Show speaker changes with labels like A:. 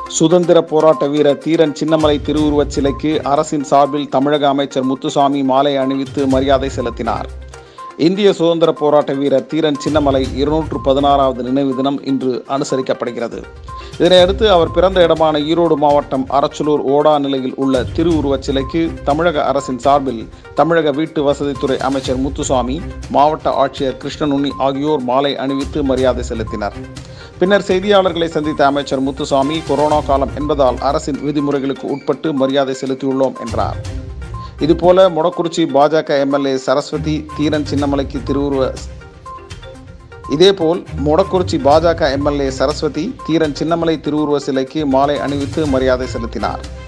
A: சுதந்திர போராட்ட வீரர் தீரன் சின்னமலை திருவுருவச் சிலைக்கு அரசின் சார்பில் தமிழக அமைச்சர் முத்துசாமி மாலை அணிவித்து மரியாதை செலுத்தினார் இந்திய சுதந்திர போராட்ட வீரர் தீரன் சின்னமலை இருநூற்று பதினாறாவது நினைவு தினம் இன்று அனுசரிக்கப்படுகிறது இதனையடுத்து அவர் பிறந்த இடமான ஈரோடு மாவட்டம் அரச்சலூர் ஓடா நிலையில் உள்ள திருவுருவச் சிலைக்கு தமிழக அரசின் சார்பில் தமிழக வீட்டு வசதித்துறை அமைச்சர் முத்துசாமி மாவட்ட ஆட்சியர் கிருஷ்ணனுண்ணி ஆகியோர் மாலை அணிவித்து மரியாதை செலுத்தினர் பின்னர் செய்தியாளர்களை சந்தித்த அமைச்சர் முத்துசாமி கொரோனா காலம் என்பதால் அரசின் விதிமுறைகளுக்கு உட்பட்டு மரியாதை செலுத்தியுள்ளோம் என்றார் இதுபோல மொடக்குறிச்சி பாஜக எம்எல்ஏ சரஸ்வதி தீரன் சின்னமலைக்கு திருவுருவ இதேபோல் மொடக்குறிச்சி பாஜக எம்எல்ஏ சரஸ்வதி தீரன் சின்னமலை திருவுருவ சிலைக்கு மாலை அணிவித்து மரியாதை செலுத்தினார்